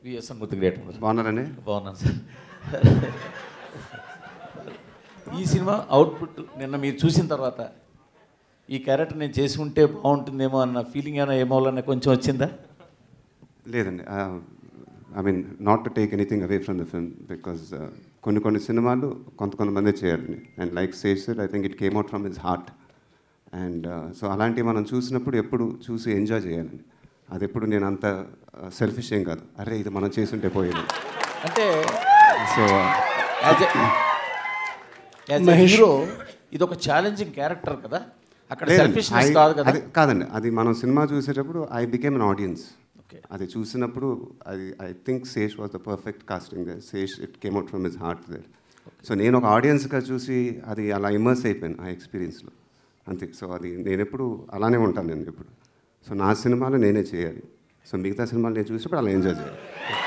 VSN మూర్తి great బాగున్నారండి బాగున్నాను sir ఈ సినిమా అవుట్పుట్ నిన్న మీరు చూసిన తర్వాత ఈ క్యారెక్టర్ నేను చేసి ఉంటే బాగుంటుందేమో అన్న ఫీలింగ్ ఏమైనా ఏమోలన్న కొంచెం వచ్చిందా లేదండి I mean not to take anything away from the film because కొన్ని కొన్ని సినిమాలు కొంత కొంతమంది చేయాలండి and like says I think it came out from his heart and so అలాంటివి మనం చూసినప్పుడు ఎప్పుడు చూసి ఎంజాయ్ చేయాలండి అది ఎప్పుడు నేను అంత సెల్ఫిష్ ఏం కాదు అరే ఇది మనం చేసుంటే పోయేది అంటే సో యాజ్ యాజ్ హీరో ఇది ఒక ఛాలెంజింగ్ క్యారెక్టర్ కదా అక్కడ సెల్ఫిష్నెస్ కాదు కదా అది కాదండి అది మనం సినిమా చూసేటప్పుడు I became an audience Okay. అది చూసినప్పుడు అది I think Sesh was the perfect casting Sesh it came out from his heart there so నేను ఒక ఆడియన్స్గా చూసి అది అలా ఇమర్స్ అయిపోయాను ఆ ఎక్స్పీరియన్స్లో అంతే సో అది నేను ఎప్పుడు అలానే ఉంటాను నేను ఎప్పుడు సో నా సినిమాలు నేనే చేయాలి సో మిగతా సినిమాలు నేను చూసినప్పుడు అలా ఎంజాయ్ చేయాలి